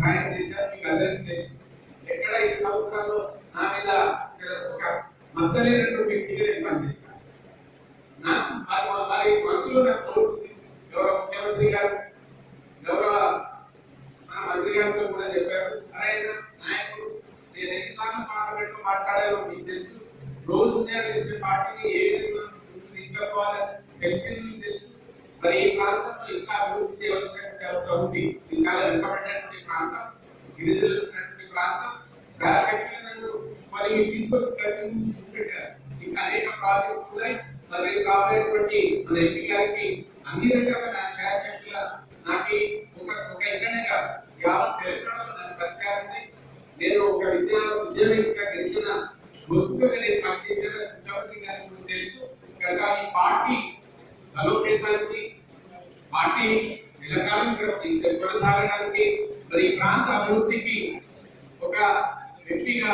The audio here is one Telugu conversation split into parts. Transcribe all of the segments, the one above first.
సాయం చేశారు మీకు అందరికీ తెలుసు ఎక్కడ ఐదు సంవత్సరాల్లో నా మీద ఒక మచ్చలేనటువంటి వ్యక్తిగా నేను పనిచేస్తాను నా మరి మరి మనసులో నాకు చోటు ఉంది. గౌరవ ముఖ్యమంత్రి గారు గౌరవ మన మంత్రి గారితో కూడా చెప్పారు అరే నాయకుడు నేను ఎన్నిసార్లు పార్లమెంట్ లో మాట్లాడాలో మీకు తెలుసు రోజు ఉదయం చేసే పార్టీని ఏ విధంగా ముందుకు తీసుకుపోవాలని తెలిసింది మీకు తెలుసు మరి ఈ ప్రాంతంలో ఇంకా అభివృద్ధి చేయవలసిన అవసరం ఉంది ఇది చాలా వెనుకబడినటువంటి ప్రాంతం గిరిజనులైనటువంటి ప్రాంతం శాసకులు నన్ను మరి మీరు తీసుకొచ్చి కట్టింగ్ చూపెట్టారు ఇంకా అనేక ప్రాజెక్టులు ఉన్నాయి మరి కాబోయేటువంటి మన ఎంపీ గారికి అన్ని రకాల శాసకుల నాకు ఒక ఒక ఇక్కడనే కాదు యావత్ తెలంగాణలో నాకు పరిచయాలు ఉన్నాయి నేను ఒక విద్యా విద్యావేత్తగా గెలిచిన గొప్పగా నేను పనిచేసిన ముఖ్యమంత్రి గారికి కూడా తెలుసు కనుక ఈ పార్టీ బలోపేతానికి పార్టీ ఎల్లకాలం ఇక్కడ ఇక్కడ కొనసాగడానికి మరి ఈ ప్రాంత అభివృద్ధికి ఒక వ్యక్తిగా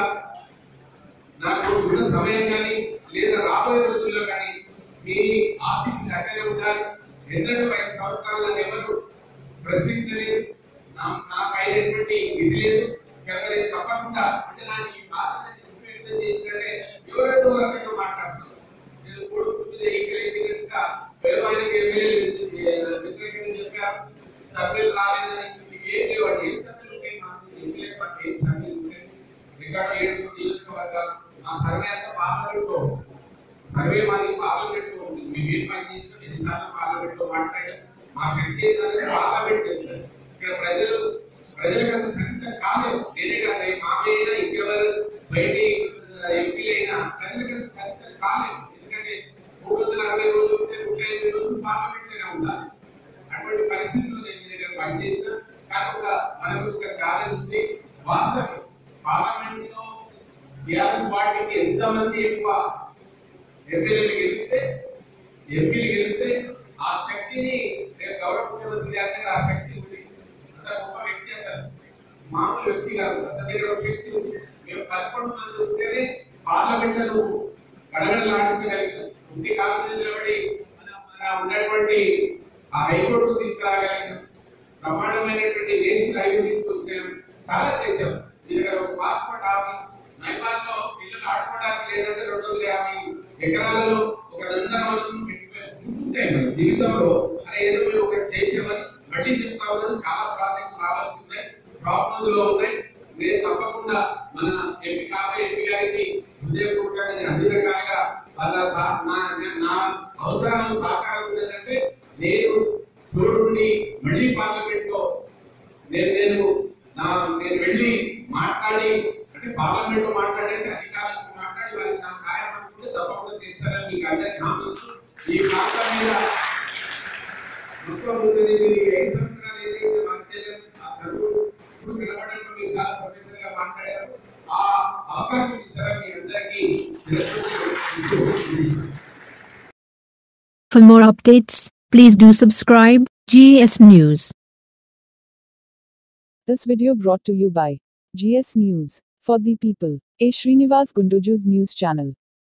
నాకు ఉన్న సమయం కానీ లేదా రాబోయే రోజుల్లో కానీ మీ ఆశీస్ అక్కడే ఉండాలి ఎన్నడూ ఐదు సంవత్సరాలు నన్ను ఎవరు ప్రశ్నించలేదు నా నా పైనటువంటి విధి లేదు కనుక నేను తప్పకుండా అంటే నాకు ఈ బాధని ఉపయోగం చేసినట్టే ఎవరేదో ఒక రకంగా మాట్లాడుతున్నారు నేను కొడుకు మీద ఈగలేదు కనుక పేదవానికి ఎమ్మెల్యేలు వ్యతిరేకంగా చెప్పారు సభ్యులు రాలేదని మీకు ఏం లేవండి ఏం సభ్యులు ఉంటాయి మాకు ఎమ్మెల్యే పార్టీ ఏం సభ్యులు ఉంటాయి రికార్డు ఏడు నియోజకవర్గాలు మా సర్వే అంతా పార్లమెంట్లో సర్వే మాది పార్లమెంట్లో ఉంది మేము ఏం పని చేస్తాం ఎన్నిసార్లు పార్లమెంట్లో మాట్లాడాం మా శక్తి ఏంటంటే పార్లమెంట్ చెప్తారు ఇక్కడ ప్రజలు ప్రజలకు అంత సంఖ్య కాదు నేనే కాదు ఏ మామయ్య అయినా ఇంకెవరు బయటి ఎంపీలైనా ప్రజలకు అంత సంఖ్య కాలేదు ఎందుకంటే మూడు వందల అరవై రోజులు వచ్చే ముప్పై ఐదు రోజులు పార్లమెంట్లోనే ఉండాలి అటువంటి పరిస్థితుల్లో నేను మీ దగ్గర పనిచేసిన కానీ ఒక మనకు ఒక ఛాలెంజ్ ఉంది వాస్తవం పార్లమెంట్ లో టిఆర్ఎస్ పార్టీకి ఎంతమంది ఎక్కువ ఎమ్మెల్యేలు గెలిస్తే ఎంపీలు గెలిస్తే ఆ శక్తిని రేపు గౌరవ ముఖ్యమంత్రి గారి దగ్గర ఆ శక్తి ఉంది అంత గొప్ప వ్యక్తి అంటారు మామూలు వ్యక్తి కాదు అంత దగ్గర ఒక శక్తి ఉంది మేము పదకొండు మంది ఉంటేనే పార్లమెంట్ లో గడగడలాడించగలిగాం ఉంటే కాలం మీద నిలబడి మన మన ఉన్నటువంటి ఆ హైకోర్టు తీసుకురాగలిగాం బ్రహ్మాండమైనటువంటి నేషనల్ హైవే తీసుకొచ్చాం చాలా చేసాం మీ దగ్గర ఒక పాస్పోర్ట్ ఆఫీస్ మైపాల్ లో పిల్లలు ఆడుకోవడానికి లేదంటే రెండు వందల యాభై ఎకరాలలో ఒక నందనవనం ఉంటుంటాయి మన జీవితంలో అరే ఏదో మేము ఒకటి చేసామని మళ్ళీ చెప్తా ఉన్నాను చాలా ప్రాజెక్టులు రావాల్సి ఉన్నాయి ప్రాబ్లమ్స్ లో ఉన్నాయి నేను తప్పకుండా మన ఎంపీ కాబోయే ఎంపీ గారికి హృదయపూర్వకంగా నేను అన్ని రకాలుగా వాళ్ళ సా- నా నా- నా అవసరాలను సహకారం ఉన్నదంటే నేను చూడండి మళ్ళీ పార్లమెంట్ లో నేను నేను నా నేను వెళ్ళి మాట్లాడి అంటే పార్లమెంట్ లో మాట్లాడి అంటే అధికారులకు మాట్లాడి వారికి నా సహాయం అనుకుంటే తప్పకుండా చేస్తారని మీకు అందరికీ హామీ ఇస్తూ ఈ ప్రాంతం మీద మొత్తం ఉంటుంది మీరు ఐదు సంవత్సరాలు ఏదైతే వర్క్ చేయలేదు ఆ చదువు ఇప్పుడు నిలబడడం మీరు చాలా ప్రొఫెసర్ గా మాట్లాడారు ఆ అవకాశం ఇస్తారని మీ అందరికీ శిరస్సు For more updates, please do subscribe GS News. This video brought to you by GS News for the people, a Srinivas Gunduju's news channel.